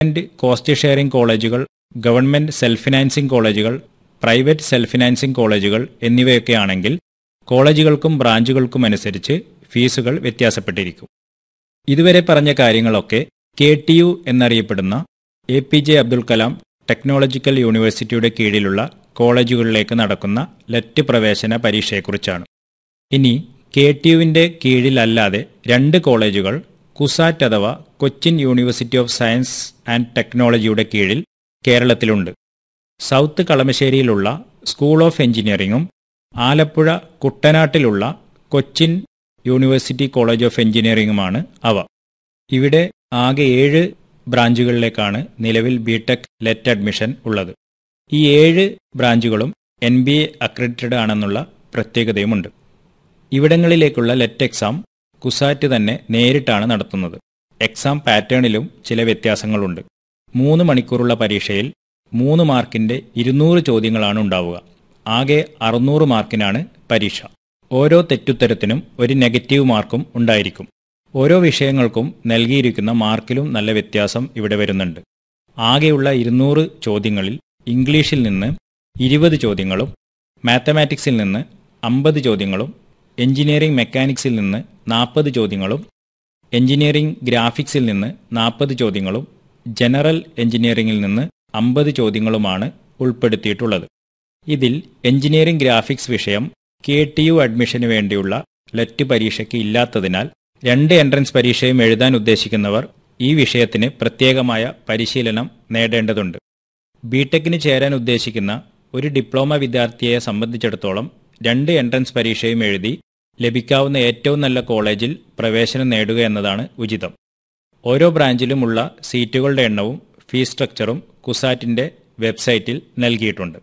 government cost sharing കോളേജുകൾ government self financing കോളേജുകൾ private self financing കോളേജുകൾ എന്നിവയൊക്കെയാണെങ്കിൽ കോളേജുകൾക്കും ബ്രാഞ്ചുകൾക്കും അനുസരിച്ച് ഫീസുകൾ വ്യത്യാസപ്പെട്ടിരിക്കും ഇതുവരെ പറഞ്ഞ കാര്യങ്ങളൊക്കെ കെ ടി യു എന്നറിയപ്പെടുന്ന A P J Abdul Kalam technological യൂണിവേഴ്സിറ്റിയുടെ കീഴിലുള്ള കോളേജുകളിലേക്ക് നടക്കുന്ന ലെറ്റ് പ്രവേശന പരീക്ഷയെക്കുറിച്ചാണ് ഇനി കെ ടി യുവിൻ്റെ കീഴിലല്ലാതെ രണ്ട് കോളേജുകൾ കുസാറ്റ് അഥവാ Cochin university of science and ടെക്നോളജിയുടെ കീഴിൽ കേരളത്തിലുണ്ട് സൗത്ത് കളമശ്ശേരിയിലുള്ള സ്കൂൾ ഓഫ് എഞ്ചിനീയറിംഗും ആലപ്പുഴ കുട്ടനാട്ടിലുള്ള കൊച്ചിൻ യൂണിവേഴ്സിറ്റി കോളേജ് ഓഫ് എഞ്ചിനീയറിംഗുമാണ് അവ ഇവിടെ ആകെ ഏഴ് ബ്രാഞ്ചുകളിലേക്കാണ് നിലവിൽ ബിടെക് ലെറ്റ് അഡ്മിഷൻ ഉള്ളത് ഈ ഏഴ് ബ്രാഞ്ചുകളും എൻ ബി എ അക്രഡിറ്റഡ് ആണെന്നുള്ള പ്രത്യേകതയുമുണ്ട് ഇവിടങ്ങളിലേക്കുള്ള ലെറ്റ് എക്സാം കുസാറ്റ് തന്നെ നേരിട്ടാണ് നടത്തുന്നത് എക്സാം പാറ്റേണിലും ചില വ്യത്യാസങ്ങളുണ്ട് മൂന്ന് മണിക്കൂറുള്ള പരീക്ഷയിൽ മൂന്ന് മാർക്കിന്റെ ഇരുന്നൂറ് ചോദ്യങ്ങളാണ് ഉണ്ടാവുക ആകെ അറുന്നൂറ് മാർക്കിനാണ് പരീക്ഷ ഓരോ തെറ്റുത്തരത്തിനും ഒരു നെഗറ്റീവ് മാർക്കും ഉണ്ടായിരിക്കും ഓരോ വിഷയങ്ങൾക്കും നൽകിയിരിക്കുന്ന മാർക്കിലും നല്ല വ്യത്യാസം ഇവിടെ വരുന്നുണ്ട് ആകെയുള്ള ഇരുന്നൂറ് ചോദ്യങ്ങളിൽ ഇംഗ്ലീഷിൽ നിന്ന് ഇരുപത് ചോദ്യങ്ങളും മാത്തമാറ്റിക്സിൽ നിന്ന് അമ്പത് ചോദ്യങ്ങളും എഞ്ചിനീയറിംഗ് മെക്കാനിക്സിൽ നിന്ന് നാൽപ്പത് ചോദ്യങ്ങളും എഞ്ചിനീയറിംഗ് ഗ്രാഫിക്സിൽ നിന്ന് നാൽപ്പത് ചോദ്യങ്ങളും ജനറൽ എഞ്ചിനീയറിംഗിൽ നിന്ന് അമ്പത് ചോദ്യങ്ങളുമാണ് ഉൾപ്പെടുത്തിയിട്ടുള്ളത് ഇതിൽ എഞ്ചിനീയറിംഗ് ഗ്രാഫിക്സ് വിഷയം കെ ടി യു അഡ്മിഷന് വേണ്ടിയുള്ള ലെറ്റ് പരീക്ഷയ്ക്ക് ഇല്ലാത്തതിനാൽ രണ്ട് എൻട്രൻസ് പരീക്ഷയും എഴുതാൻ ഉദ്ദേശിക്കുന്നവർ ഈ വിഷയത്തിന് പ്രത്യേകമായ പരിശീലനം നേടേണ്ടതുണ്ട് ബിടെക്കിന് ചേരാൻ ഉദ്ദേശിക്കുന്ന ഒരു ഡിപ്ലോമ വിദ്യാർത്ഥിയെ സംബന്ധിച്ചിടത്തോളം രണ്ട് എൻട്രൻസ് പരീക്ഷയും എഴുതി ലഭിക്കാവുന്ന ഏറ്റവും നല്ല കോളേജിൽ പ്രവേശനം നേടുക എന്നതാണ് ഉചിതം ഓരോ ബ്രാഞ്ചിലുമുള്ള സീറ്റുകളുടെ എണ്ണവും ഫീസ് സ്ട്രക്ചറും കുസാറ്റിന്റെ വെബ്സൈറ്റിൽ നൽകിയിട്ടുണ്ട്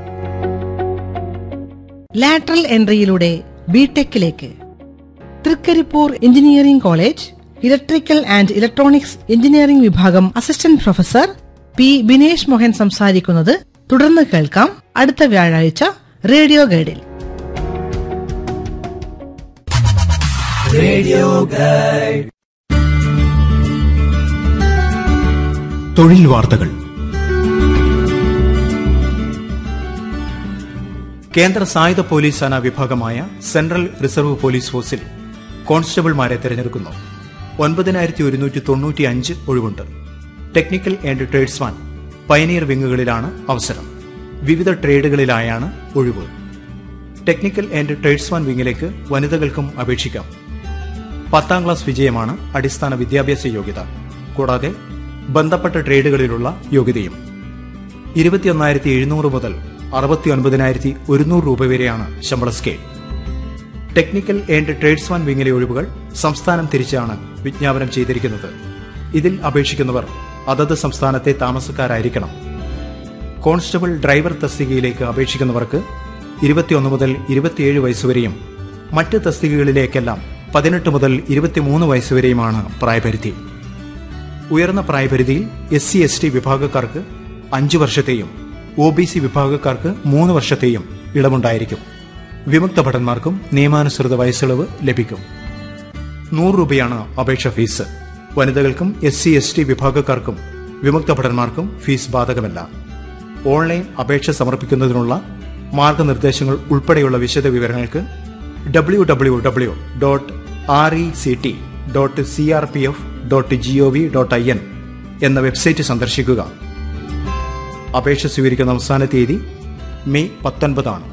ലാറ്ററൽ എൻട്രിയിലൂടെ ബിടെക്കിലേക്ക് Trikaripur engineering college electrical and electronics engineering വിഭാഗം assistant professor P Binesh Mohan സംസാരിക്കുന്നത് തുടർന്ന് കേൾക്കാം അടുത്ത വ്യാഴാഴ്ച റേഡിയോ ഗൈഡിൽ തൊഴിൽ വാർത്തകൾ കേന്ദ്ര സായുധ പോലീസ് സേനാ വിഭാഗമായ സെൻട്രൽ റിസർവ് പോലീസ് ഫോഴ്സിൽ കോൺസ്റ്റബിൾമാരെ തിരഞ്ഞെടുക്കുന്നു ഒൻപതിനായിരത്തി ഒരുന്നൂറ്റി തൊണ്ണൂറ്റി അഞ്ച് ഒഴിവുണ്ട് ടെക്നിക്കൽ ആൻഡ് ട്രേഡ്സ്മാൻ പയനീർ വിങ്ങുകളിലാണ് അവസരം വിവിധ ട്രേഡുകളിലായാണ് ഒഴിവ് ടെക്നിക്കൽ ആൻഡ് ട്രേഡ്സ്മാൻ വിങ്ങിലേക്ക് വനിതകൾക്കും അപേക്ഷിക്കാം പത്താം ക്ലാസ് വിജയമാണ് അടിസ്ഥാന വിദ്യാഭ്യാസ യോഗ്യത കൂടാതെ ബന്ധപ്പെട്ട ട്രേഡുകളിലുള്ള യോഗ്യതയും ഇരുപത്തിയൊന്നായിരത്തി എഴുന്നൂറ് മുതൽ അറുപത്തി ഒൻപതിനായിരത്തി ഒരുന്നൂറ് രൂപ വരെയാണ് ശമ്പള സ്കെയിൽ ടെക്നിക്കൽ ആൻഡ് ട്രേഡ്സ്മാൻ വിങ്ങിലെ ഒഴിവുകൾ സംസ്ഥാനം തിരിച്ചാണ് വിജ്ഞാപനം ചെയ്തിരിക്കുന്നത് ഇതിൽ അപേക്ഷിക്കുന്നവർ അതത് സംസ്ഥാനത്തെ താമസക്കാരായിരിക്കണം കോൺസ്റ്റബിൾ ഡ്രൈവർ തസ്തികയിലേക്ക് അപേക്ഷിക്കുന്നവർക്ക് ഇരുപത്തിയൊന്ന് മുതൽ ഇരുപത്തിയേഴ് വയസ്സുവരെയും മറ്റ് തസ്തികകളിലേക്കെല്ലാം പതിനെട്ട് മുതൽ ഇരുപത്തിമൂന്ന് വയസ്സുവരെയുമാണ് പ്രായപരിധി ഉയർന്ന പ്രായപരിധിയിൽ എസ് സി എസ് ടി വിഭാഗക്കാർക്ക് അഞ്ചു വർഷത്തെയും ഒ ബി സി വിഭാഗക്കാർക്ക് മൂന്ന് വർഷത്തെയും ഇളവുണ്ടായിരിക്കും വിമുക്ത ഭടന്മാർക്കും നിയമാനുസൃത വയസ്സിളവ് ലഭിക്കും നൂറ് രൂപയാണ് അപേക്ഷ ഫീസ് വനിതകൾക്കും എസ് സി എസ് ടി വിഭാഗക്കാർക്കും വിമുക്ത ഭടന്മാർക്കും ഫീസ് ബാധകമല്ല ഓൺലൈൻ അപേക്ഷ സമർപ്പിക്കുന്നതിനുള്ള മാർഗനിർദ്ദേശങ്ങൾ ഉൾപ്പെടെയുള്ള വിശദ വിവരങ്ങൾക്ക് W W W dot R E C T dot C R P F dot G O V dot I N എന്ന വെബ്സൈറ്റ് സന്ദർശിക്കുക അപേക്ഷ സ്വീകരിക്കുന്ന അവസാന തീയതി മെയ് പത്തൊൻപതാണ്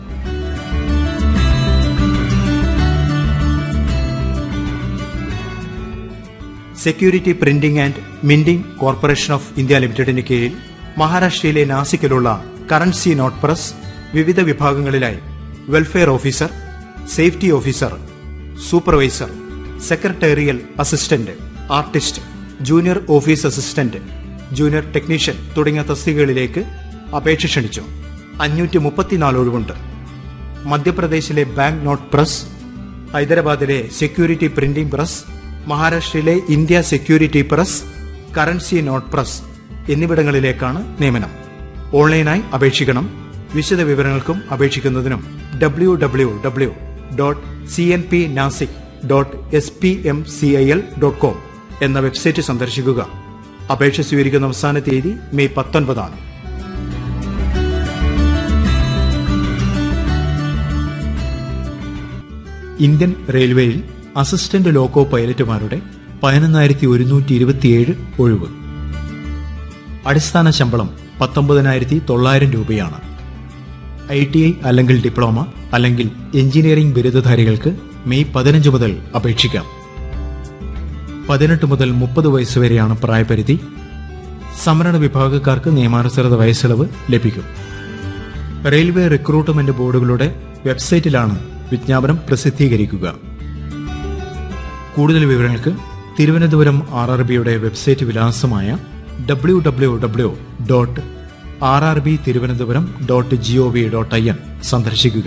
security printing and minting corporation of India ലിമിറ്റഡിന് കീഴിൽ മഹാരാഷ്ട്രയിലെ നാസിക്കിലുള്ള കറൻസി നോട്ട് പ്രസ് വിവിധ വിഭാഗങ്ങളിലായി welfare officer safety officer supervisor secretarial assistant artist junior office assistant junior technician തുടങ്ങിയ തസ്തികകളിലേക്ക് അപേക്ഷ ക്ഷണിച്ചു അഞ്ഞൂറ്റി മുപ്പത്തിനാല് ഒഴിവുണ്ട് മധ്യപ്രദേശിലെ ബാങ്ക് നോട്ട് പ്രസ് ഹൈദരാബാദിലെ സെക്യൂരിറ്റി പ്രിന്റിംഗ് പ്രസ് മഹാരാഷ്ട്രയിലെ India security press currency note press എന്നിവിടങ്ങളിലേക്കാണ് നിയമനം ഓൺലൈനായി അപേക്ഷിക്കണം വിശദ വിവരങ്ങൾക്കും അപേക്ഷിക്കുന്നതിനും W W W dot C N P Nasik dot S P M C I L dot com എന്ന വെബ്സൈറ്റ് സന്ദർശിക്കുക അപേക്ഷ സ്വീകരിക്കുന്ന അവസാന തീയതി മെയ് പത്തൊൻപതാണ് ഇന്ത്യൻ റെയിൽവേയിൽ അസിസ്റ്റന്റ് ലോക്കോ പൈലറ്റുമാരുടെ പതിനൊന്നായിരത്തി ഒരുന്നൂറ്റി ഇരുപത്തിയേഴ് ഒഴിവ് അടിസ്ഥാന ശമ്പളം പത്തൊമ്പതിനായിരത്തി തൊള്ളായിരം രൂപയാണ് ഐ ടി ഐ അല്ലെങ്കിൽ ഡിപ്ലോമ അല്ലെങ്കിൽ എഞ്ചിനീയറിംഗ് ബിരുദധാരികൾക്ക് മെയ് പതിനഞ്ച് മുതൽ അപേക്ഷിക്കാം പതിനെട്ട് മുതൽ മുപ്പത് വയസ്സ് വരെയാണ് പ്രായപരിധി സംവരണ വിഭാഗക്കാർക്ക് നിയമാനുസൃത വയസ്സിളവ് ലഭിക്കും റെയിൽവേ റിക്രൂട്ട്മെന്റ് ബോർഡുകളുടെ വെബ്സൈറ്റിലാണ് വിജ്ഞാപനം പ്രസിദ്ധീകരിക്കുക കൂടുതൽ വിവരങ്ങൾക്ക് തിരുവനന്തപുരം ആർ ആർ ബിയുടെ വെബ്സൈറ്റ് വിലാസമായ W W W dot R R B Thiruvananthapuram dot G O V dot I N സന്ദർശിക്കുക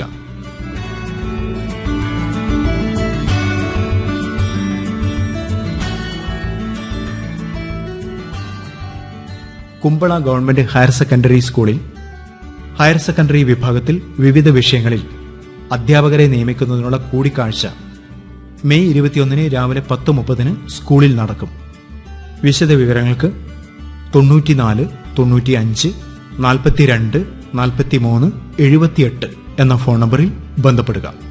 കുമ്പള ഗവൺമെന്റ് ഹയർ സെക്കൻഡറി സ്കൂളിൽ ഹയർ സെക്കൻഡറി വിഭാഗത്തിൽ വിവിധ വിഷയങ്ങളിൽ അധ്യാപകരെ നിയമിക്കുന്നതിനുള്ള കൂടിക്കാഴ്ച മെയ് ഇരുപത്തിയൊന്നിന് രാവിലെ പത്ത് മുപ്പതിന് സ്കൂളിൽ നടക്കും വിശദ വിവരങ്ങൾക്ക് തൊണ്ണൂറ്റിനാല് തൊണ്ണൂറ്റിയഞ്ച് നാൽപ്പത്തിരണ്ട് നാൽപ്പത്തിമൂന്ന് എഴുപത്തിയെട്ട് എന്ന ഫോൺ നമ്പറിൽ ബന്ധപ്പെടുക